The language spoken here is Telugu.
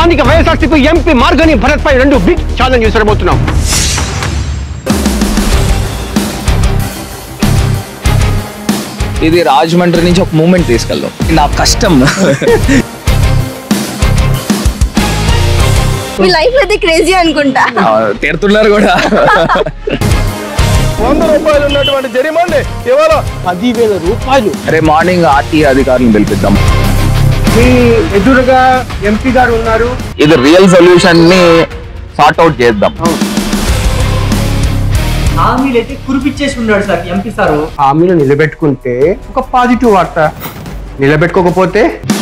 స్థానిక వైఎస్ఆర్సీపీ ఎంపీ మార్గని భరత్ పై రెండు బిగ్ ఛాలెంజ్ విసరబోతున్నాం ఇది రాజమండ్రి నుంచి ఒక మూమెంట్ తీసుకెళ్దాం నా కష్టం మీ లైఫ్ అయితే క్రేజీ అనుకుంటా ఆ, తిడుతున్నారు కూడా వంద రూపాయలు ఉన్నటువంటి జరిమాండే ఇవాళ పదివేల రూపాయలు రేపు మార్నింగ్ ఆర్టీ అధికారులను పిలిపిద్దాం మీ ఎదురుగా ఎంపీ గారు ఉన్నారు ఇది రియల్ సొల్యూషన్ ని సార్ట్ అవుట్ చేద్దాం హామీలు అయితే కురిపిచ్చేసి ఉన్నాడు సార్ ఎంపీ సారు హామీలు నిలబెట్టుకుంటే ఒక పాజిటివ్ వార్త నిలబెట్టుకోకపోతే